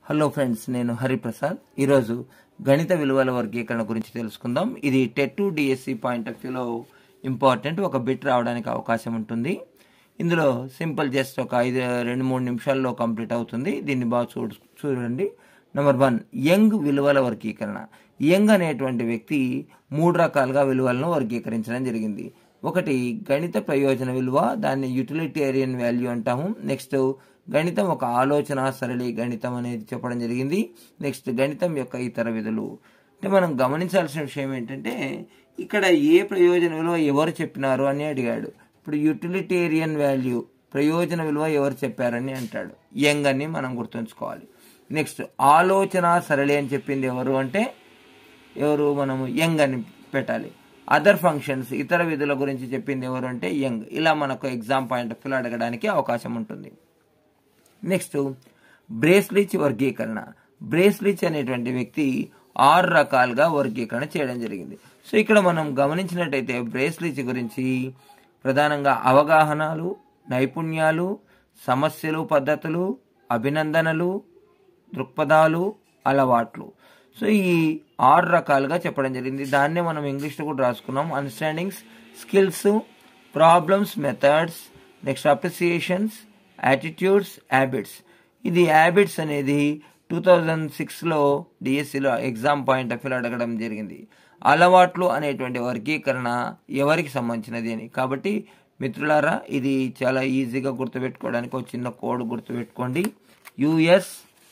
hello friends నేను హరిప్రసాద్ ఈరోజు గణిత విలువల వర్గీకరణ గురించి తెలుసుకుందాం ఇది TET to DSC point of వ్యూలో ఇంపార్టెంట్ ఒక బిట్ రావడానికి అవకాశం ఉంటుంది ఇందులో సింపుల్ జస్ట్ ఒక ఐదు రెండు మూడు నిమిషాల్లో కంప్లీట్ అవుతుంది దీన్ని బాగా చూడు చూడండి నెంబర్ వన్ యంగ్ విలువల వర్గీకరణ యంగ్ అనేటువంటి వ్యక్తి మూడు రకాలుగా విలువలను వర్గీకరించడం జరిగింది ఒకటి గణిత ప్రయోజన విలువ దాన్ని యూటిలిటేరియన్ వాల్యూ అంటాము నెక్స్ట్ గణితం ఒక ఆలోచన సరళి గణితం అనేది చెప్పడం జరిగింది నెక్స్ట్ గణితం యొక్క ఇతర విధులు అంటే మనం గమనించాల్సిన విషయం ఏంటంటే ఇక్కడ ఏ ప్రయోజన విలువ ఎవరు చెప్పినారు అని అడిగాడు ఇప్పుడు యూటిలిటేరియన్ వాల్యూ ప్రయోజన విలువ ఎవరు చెప్పారని అంటాడు యంగ్ అని మనం గుర్తుంచుకోవాలి నెక్స్ట్ ఆలోచన సరళి అని చెప్పింది ఎవరు అంటే ఎవరు మనము యంగ్ అని పెట్టాలి అదర్ ఫంక్షన్స్ ఇతర విధుల గురించి చెప్పింది ఎవరు అంటే యంగ్ ఇలా మనకు ఎగ్జామ్ పాయింట్ ఆఫ్ వ్యూలో అడగడానికి అవకాశం ఉంటుంది నెక్స్ట్ బ్రేస్లిచ్ వర్గీకరణ బ్రేస్లిచ్ అనేటువంటి వ్యక్తి ఆరు రకాలుగా వర్గీకరణ చేయడం జరిగింది సో ఇక్కడ మనం గమనించినట్టయితే బ్రేస్లిచ్ గురించి ప్రధానంగా అవగాహనలు నైపుణ్యాలు సమస్యలు పద్ధతులు అభినందనలు దృక్పథాలు అలవాట్లు సో ఈ ఆరు రకాలుగా చెప్పడం జరిగింది దాన్నే మనం ఇంగ్లీష్లో కూడా రాసుకున్నాం understandings skills problems methods next appreciations attitudes habits ఇది హ్యాబిట్స్ అనేది టూ థౌజండ్ సిక్స్లో డిఎస్సిలో ఎగ్జామ్ పాయింట్ ఆఫ్ వ్యూలో అడగడం జరిగింది అలవాట్లు అనేటువంటి వర్గీకరణ ఎవరికి సంబంధించినది అని కాబట్టి మిత్రులారా ఇది చాలా ఈజీగా గుర్తుపెట్టుకోవడానికి ఒక చిన్న కోడ్ గుర్తుపెట్టుకోండి యుఎస్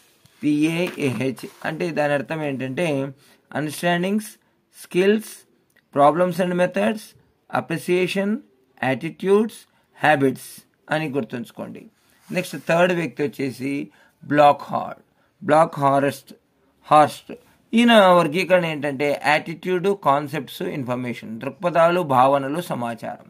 పిఏఏహెచ్ అంటే దాని అర్థం ఏంటంటే understandings skills problems and methods appreciation attitudes habits అని గుర్తుంచుకోండి నెక్స్ట్ థర్డ్ వ్యక్తి వచ్చేసి బ్లాక్ హార్డ్ బ్లాక్ హారెస్ట్ హార్స్ట్ ఈయన వర్గీకరణ ఏంటంటే యాటిట్యూడ్ కాన్సెప్ట్స్ ఇన్ఫర్మేషన్ దృక్పథాలు భావనలు సమాచారం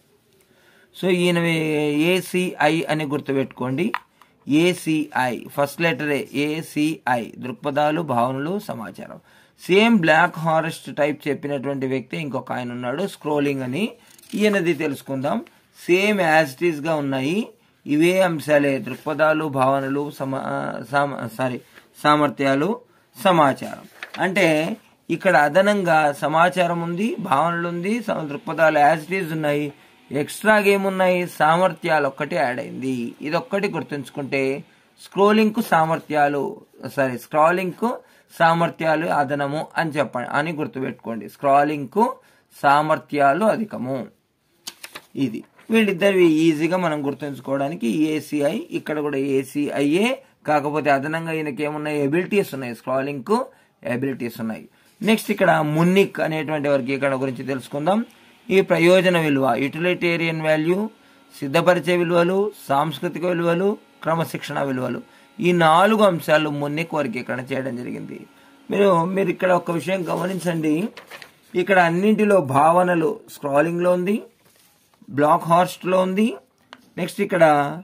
సో ఈయన ఏసిఐ అని గుర్తుపెట్టుకోండి ఏసిఐ ఫస్ట్ లెటర్ ఏసిఐ దృక్పథాలు భావనలు సమాచారం సేమ్ బ్లాక్ హారెస్ట్ టైప్ చెప్పినటువంటి వ్యక్తి ఇంకొక ఆయన ఉన్నాడు స్క్రోలింగ్ అని ఈయనది తెలుసుకుందాం సేమ్ యాజ్ ఇట్ ఈస్గా ఉన్నాయి ఇవే అంశాలే దృక్పథాలు భావనలు సమా సారీ సామర్థ్యాలు సమాచారం అంటే ఇక్కడ అదనంగా సమాచారం ఉంది భావనలు ఉంది దృక్పథాలు యాజ్ ఇట్ ఈజ్ ఉన్నాయి ఎక్స్ట్రాగా ఏమున్నాయి సామర్థ్యాలు ఒక్కటి యాడ్ అయింది ఇది ఒక్కటి గుర్తుంచుకుంటే స్క్రోలింగ్కు సామర్థ్యాలు సారీ స్క్రాలింగ్కు సామర్థ్యాలు అదనము అని చెప్పండి అని గుర్తుపెట్టుకోండి స్క్రాలింగ్కు సామర్థ్యాలు అధికము ఇది వీళ్ళిద్దరివి ఈజీగా మనం గుర్తుంచుకోవడానికి ఏసీఐ ఇక్కడ కూడా ఏసీఐఏ కాకపోతే అదనంగా ఈయనకి ఏమున్నాయి ఎబిలిటీస్ ఉన్నాయి స్క్రాలింగ్కు ఎబిలిటీస్ ఉన్నాయి నెక్స్ట్ ఇక్కడ మున్నిక్ అనేటువంటి వర్గీకరణ గురించి తెలుసుకుందాం ఈ ప్రయోజన విలువ యూటిలిటేరియన్ వాల్యూ సిద్ధపరిచే విలువలు సాంస్కృతిక విలువలు క్రమశిక్షణ విలువలు ఈ నాలుగు అంశాలు మున్నిక్ వర్గీకరణ చేయడం జరిగింది మీరు మీరు ఇక్కడ ఒక విషయం గమనించండి ఇక్కడ అన్నింటిలో భావనలు స్క్రాలింగ్లో ఉంది బ్లాక్ హార్స్ట్లో ఉంది నెక్స్ట్ ఇక్కడ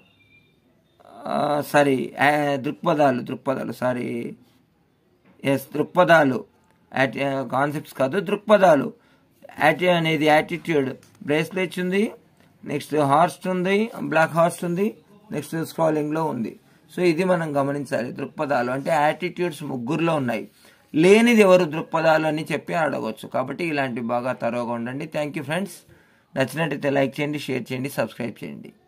సారీ దృక్పథాలు దృక్పథాలు సారీ ఎస్ దృక్పథాలు కాన్సెప్ట్స్ కాదు దృక్పథాలు యాటి అనేది యాటిట్యూడ్ బ్రేస్లెట్స్ ఉంది నెక్స్ట్ హార్స్ట్ ఉంది బ్లాక్ హార్స్ట్ ఉంది నెక్స్ట్ స్క్రాలింగ్లో ఉంది సో ఇది మనం గమనించాలి దృక్పథాలు అంటే యాటిట్యూడ్స్ ముగ్గురులో ఉన్నాయి లేనిది ఎవరు దృక్పథాలు అని చెప్పి అడగవచ్చు కాబట్టి ఇలాంటివి బాగా తరోగా ఉండండి థ్యాంక్ యూ ఫ్రెండ్స్ నచ్చినట్టయితే లైక్ చేయండి షేర్ చేయండి సబ్స్క్రైబ్ చేయండి